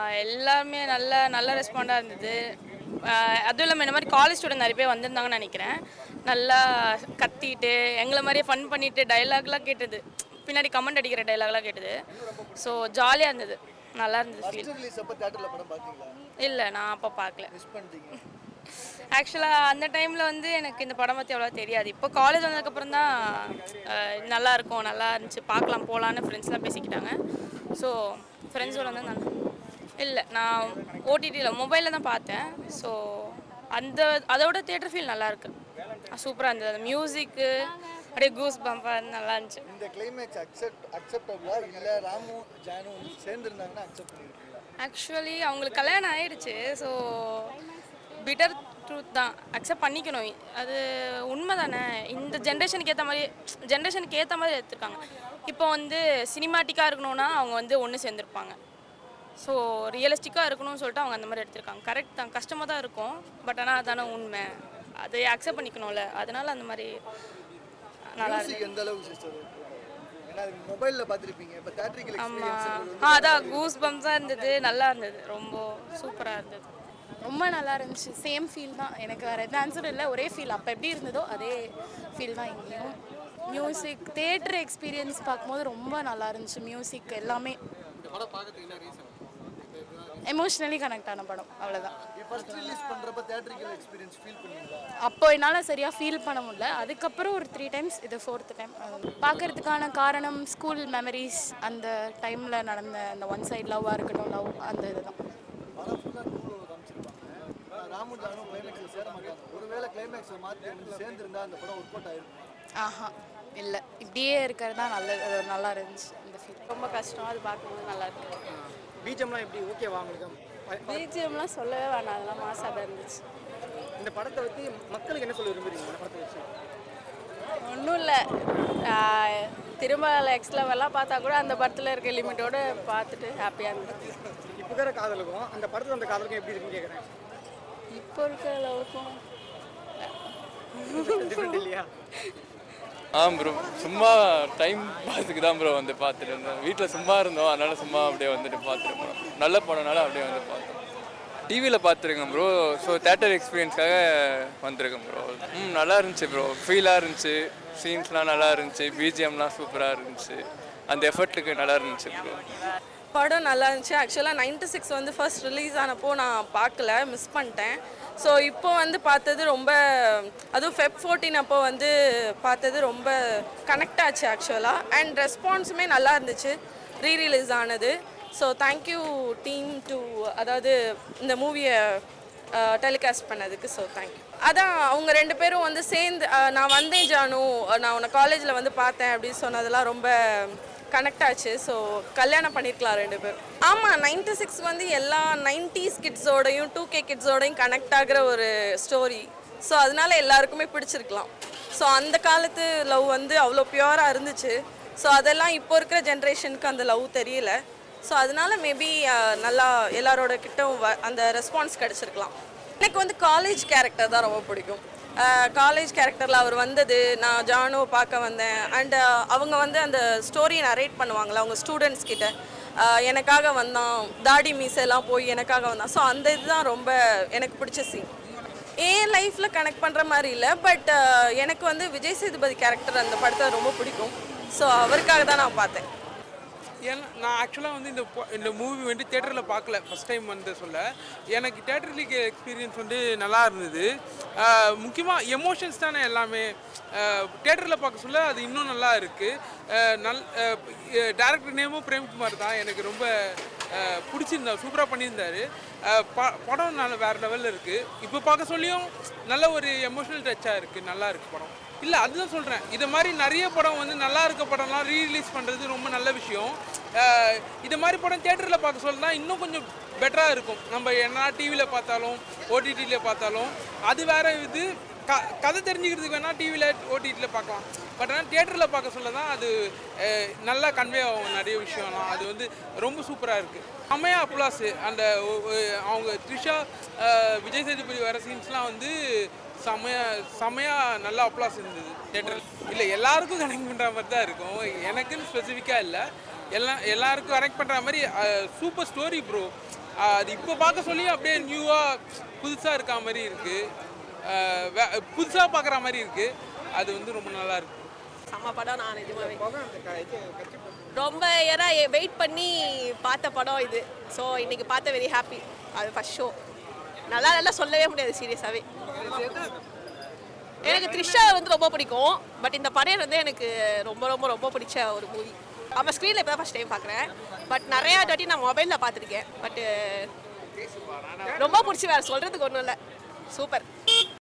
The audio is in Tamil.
எல்லாருமே நல்ல நல்ல ரெஸ்பாண்டாக இருந்தது ஆஹ் அதுவும் இல்லாமல் இந்த மாதிரி காலேஜ் ஸ்டூடெண்ட் நிறைய பேர் வந்திருந்தாங்கன்னு நினைக்கிறேன் நல்லா கத்திட்டு எங்களை மாதிரியே ஃபன் பண்ணிட்டு டைலாக்லாம் கேட்டது பின்னாடி கமெண்ட் அடிக்கிற டைலாக்லாம் கேட்டது ஸோ ஜாலியாக இருந்தது நல்லா இருந்தது ஃபீல் ரிலீஸ் அப்போ தேட்டரில் படம் பார்த்தீங்களா இல்லை நான் அப்போ பார்க்கல மிஸ் பண்ணிட்டீங்க ஆக்சுவலாக அந்த டைமில் வந்து எனக்கு இந்த படம் பற்றி அவ்வளோ தெரியாது இப்போ காலேஜ் வந்ததுக்கப்புறம் தான் ஆஹ் நல்லா இருக்கும் நல்லா இருந்துச்சு பார்க்கலாம் போகலான்னு ஃப்ரெண்ட்ஸ்லாம் பேசிக்கிட்டாங்க ஸோ ஃப்ரெண்ட்ஸோட வந்து நான் இல்லை நான் ஓடிடியில் மொபைலில் தான் பார்த்தேன் ஸோ அந்த அதோட தியேட்டர் ஃபீல் நல்லா இருக்கு சூப்பராக இருந்தது அந்த மியூசிக்கு அப்படியே கூஸ் பம்பாக நல்லா இருந்துச்சு இந்த கிளைமேக்ஸ் அக்செப்ட் அக்செப்டபிளா இல்லை ராமு ஜானு சேர்ந்துருந்தாங்கன்னா அக்செப்ட் பண்ணிருக்கீங்களா ஆக்சுவலி அவங்களுக்கு கல்யாணம் ஆயிடுச்சு ஸோ பிட்டர் ட்ரூத் தான் அக்செப்ட் பண்ணிக்கணும் அது உண்மை தானே இந்த ஜென்ரேஷனுக்கு ஏற்ற மாதிரி ஜென்ரேஷனுக்கு ஏற்ற மாதிரி எடுத்திருக்காங்க இப்போ வந்து சினிமாட்டிக்காக இருக்கணும்னா அவங்க வந்து ஒன்று சேர்ந்துருப்பாங்க ஸோ ரியலிஸ்டிக்காக இருக்கணும்னு சொல்லிட்டு அவங்க அந்த மாதிரி எடுத்திருக்காங்க கரெக்ட் தான் கஷ்டமாக தான் இருக்கும் பட் ஆனால் அதான உண்மை அதை அக்செப்ட் பண்ணிக்கணும்ல அதனால அந்த மாதிரி நல்லா இருக்கு மியூசிக் எந்த அளவுக்கு சிஸ்டர் ஏன்னா மொபைலில் பார்த்துருப்பீங்க இப்போ தேட்டரிக்கல் ஆமாம் எக்ஸ்பீரியன்ஸ் ஆ அதான் கூஸ் பம்ஸாக இருந்தது நல்லா இருந்தது ரொம்ப சூப்பராக இருந்தது ரொம்ப நல்லா இருந்துச்சு சேம் ஃபீல் தான் எனக்கு வேறு எந்த ஆன்சரும் இல்லை ஒரே ஃபீல் அப்போ எப்படி இருந்ததோ அதே ஃபீல் தான் இங்கேயும் மியூசிக் தேட்டர் எக்ஸ்பீரியன்ஸ் பார்க்கும்போது ரொம்ப நல்லா இருந்துச்சு மியூசிக் எல்லாமே எமோஷ்னலி கனெக்ட் ஆன படம் அவ்வளோதான் ஃபர்ஸ்ட் ரிலீஸ் பண்ணுறப்ப தேட்டரிக்கல் எக்ஸ்பீரியன்ஸ் ஃபீல் பண்ணீங்களா அப்போ என்னால் சரியாக ஃபீல் பண்ண முடியல அதுக்கப்புறம் ஒரு த்ரீ டைம்ஸ் இது ஃபோர்த் டைம் பார்க்கறதுக்கான காரணம் ஸ்கூல் மெமரிஸ் அந்த டைமில் நடந்த அந்த ஒன் சைட் லவ்வாக இருக்கட்டும் லவ் அந்த இதுதான் படம் ஃபுல்லாக டூவில் காமிச்சிருப்பாங்க ஆனா ராமு ஜானு கிளைமேக்ஸில் சேர மாட்டாங்க ஒருவேளை கிளைமேக்ஸில் மாற்றி வந்து சேர்ந்துருந்தா அந்த படம் ஒர்க் அவுட் ஆயிருக்கும் ஆஹா இல்லை இப்படியே இருக்கிறது தான் நல்லது அது ஒரு நல்லா இருந்துச்சு இந்த ஃபீல் ரொம்ப கஷ்டம் அது பார்க்கும்போது நல்லா இருக்கு பிஜிஎம்லாம் எப்படி ஓகேவா உங்களுக்கு ப- பிஜிஎம்லாம் சொல்லவே வேணாம் அதெல்லாம் மாசாக தான் இருந்துச்சு இந்த படத்தை பற்றி மக்களுக்கு என்ன சொல்ல விரும்புறீங்க இந்த படத்தை வச்சு ஒன்றும் இல்லை திரும்ப எக்ஸ் லெவல்லாம் பார்த்தா கூட அந்த படத்தில் இருக்க லிமிட்டோடு பார்த்துட்டு ஹாப்பியாக இருந்தது இப்போ இருக்கிற காதலுக்கும் அந்த படத்தில் அந்த காதலுக்கும் எப்படி இருக்குன்னு கேட்குறேன் இப்போ இருக்க லவ்க்கும் டிஃப்ரெண்ட் இல்லையா ஆ ப்ரோ சும்மா டைம் பாஸுக்கு தான் ப்ரோ வந்து பார்த்துட்டு இருந்தோம் வீட்டில் சும்மா இருந்தோம் அதனால சும்மா அப்படியே வந்துட்டு பார்த்துட்டு போனோம் நல்ல படம்னால அப்படியே வந்து பார்த்தோம் டிவியில் பார்த்துருக்கேன் ப்ரோ ஸோ தேட்டர் எக்ஸ்பீரியன்ஸ்க்காக வந்திருக்கேன் ப்ரோ ம் நல்லா இருந்துச்சு ப்ரோ ஃபீலாக இருந்துச்சு சீன்ஸ்லாம் நல்லா இருந்துச்சு பிஜிஎம்லாம் சூப்பராக இருந்துச்சு அந்த எஃபர்ட்டுக்கு நல்லா இருந்துச்சு ப்ரோ படம் நல்லா இருந்துச்சு ஆக்சுவலாக நைன்டி சிக்ஸ் வந்து ஃபர்ஸ்ட் ரிலீஸ் ஆனப்போ நான் பார்க்கல மிஸ் பண்ணிட்டேன் ஸோ இப்போ வந்து பார்த்தது ரொம்ப அதுவும் ஃபெப் ஃபோர்டீன் அப்போ வந்து பார்த்தது ரொம்ப கனெக்ட் ஆச்சு ஆக்சுவலாக அண்ட் ரெஸ்பான்ஸுமே நல்லா இருந்துச்சு ரீ ரிலீஸ் ஆனது ஸோ தேங்க்யூ டீம் டு அதாவது இந்த மூவியை டெலிகாஸ்ட் பண்ணதுக்கு ஸோ தேங்க்யூ அதான் அவங்க ரெண்டு பேரும் வந்து சேர்ந்து அஹ், நான் வந்தேன் ஜானு நான் உன்னை காலேஜில் வந்து பார்த்தேன் அப்படின்னு சொன்னதெல்லாம் ரொம்ப கனெக்ட் ஆச்சு ஸோ கல்யாணம் பண்ணியிருக்கலாம் ரெண்டு பேரும் ஆமாம் நைன்டி சிக்ஸ் வந்து எல்லா நைன்டிஸ் கிட்ஸோடையும் டூ கே கிட்ஸோடையும் கனெக்ட் ஆகிற ஒரு ஸ்டோரி ஸோ அதனால எல்லாருக்குமே பிடிச்சிருக்கலாம் ஸோ அந்த காலத்து லவ் வந்து அவ்வளோ பியூராக இருந்துச்சு ஸோ அதெல்லாம் இப்போ இருக்கிற ஜென்ரேஷனுக்கு அந்த லவ் தெரியல ஸோ அதனால மேபி நல்லா எல்லாரோட கிட்டும் வ- அந்த ரெஸ்பான்ஸ் கிடச்சிருக்கலாம் எனக்கு வந்து காலேஜ் கேரக்டர் தான் ரொம்ப பிடிக்கும் காலேஜ் கேரக்டரில் அவர் வந்தது நான் ஜானுவை பார்க்க வந்தேன் அண்ட் அவங்க வந்து அந்த ஸ்டோரியை நரேட் பண்ணுவாங்களே அவங்க ஸ்டூடெண்ட்ஸ் கிட்ட ஆஹ் எனக்காக வந்தான் தாடி மீசெல்லாம் போய் எனக்காக வந்தான் ஸோ அந்த இதுதான் ரொம்ப எனக்கு பிடிச்ச சீன் என் லைஃப்பில் கனெக்ட் பண்ணுற மாதிரி இல்லை பட் எனக்கு வந்து விஜய் சேதுபதி கேரக்டர் அந்த படத்தை ரொம்ப பிடிக்கும் ஸோ அவருக்காக தான் நான் பார்த்தேன் ஏன்னா நான் ஆக்சுவலாக வந்து இந்த பொ- இந்த மூவி வந்து தேட்டரில் பார்க்கல ஃபஸ்ட் டைம் வந்து சொல்ல எனக்கு தேட்டர்லிக் எக்ஸ்பீரியன்ஸ் வந்து நல்லா இருந்தது முக்கியமாக எமோஷன்ஸ் தானே எல்லாமே தேட்டரில் பார்க்க சொல்ல அது இன்னும் நல்லா இருக்குது நல் டேரக்டர் நேமும் பிரேம்குமார் தான் எனக்கு ரொம்ப அஹ், பிடிச்சிருந்தார் சூப்பராக பண்ணியிருந்தாரு அஹ், ப படம் நல்ல வேறு லெவலில் இருக்குது இப்போ பார்க்க சொல்லியும் நல்ல ஒரு எமோஷனல் டச்சாக இருக்குது நல்லா இருக்குது படம் இல்லை அதுதான் சொல்கிறேன் இது மாதிரி நிறைய படம் வந்து நல்லா இருக்க படம்லாம் ரீரிலீஸ் பண்ணுறது ரொம்ப நல்ல விஷயம் அஹ் இது மாதிரி படம் தேட்டரில் பார்க்க சொல்ல தான் இன்னும் கொஞ்சம் பெட்டராக இருக்கும் நம்ம என்ன டிவியில் பார்த்தாலும் ஓடிடியில் பார்த்தாலும் அது வேற இது க கதை தெரிஞ்சுக்கிறதுக்கு வேணால் டிவியில் ஓடிடியில் பார்க்கலாம் பட் ஆனால் தேட்டரில் பார்க்க சொல்ல தான் அது அஹ், நல்லா கன்வே ஆகும் நிறைய விஷயம்லாம் அது வந்து ரொம்ப சூப்பராக இருக்குது செம்மையா அப்ளாஸு அந்த ஒ- ஒ- அவங்க த்ரிஷா அஹ், விஜய் சேதுபதி வர சீன்ஸ்லாம் வந்து செமையா செமையா நல்லா அப்ளாஸ் இருந்தது தேட்டரில் இல்லை எல்லாருக்கும் கனெக்ட் பண்ணுற மாதிரி தான் இருக்கும் எனக்குன்னு ஸ்பெசிஃபிக்காக இல்லை எல்லாம் எல்லாருக்கும் கனெக்ட் பண்ணுற மாதிரி சூப்பர் ஸ்டோரி ப்ரோ ஆஹ் அது இப்போ பார்க்க சொல்லி அப்படியே நியூவாக புதுசாக இருக்க மாதிரி இருக்குது புதுசாக பார்க்குற மாதிரி இருக்குது அது வந்து ரொம்ப நல்லா இருக்கு செம்ம படம் நான் நிஜமாவே ரொம்ப ஏன்னா வெயிட் பண்ணி பார்த்த படம் இது ஸோ இன்னைக்கு பார்த்த வெரி ஹாப்பி அது ஃபர்ஸ்ட் ஷோ நல்லா நல்லா சொல்லவே முடியாது சீரியஸாகவே எனக்கு த்ரிஷா வந்து ரொம்ப பிடிக்கும் பட் இந்த படம் வந்து எனக்கு ரொம்ப ரொம்ப ரொம்ப பிடிச்ச ஒரு மூவி அவன் ஸ்க்ரீனில் இப்போ தான் ஃபஸ்ட் டைம் பார்க்குறேன் பட் நிறையா தாட்டி நான் மொபைலில் பார்த்துருக்கேன் பட் ரொம்ப பிடிச்சி வேறு சொல்கிறதுக்கு ஒன்றும் இல்லை சூப்பர்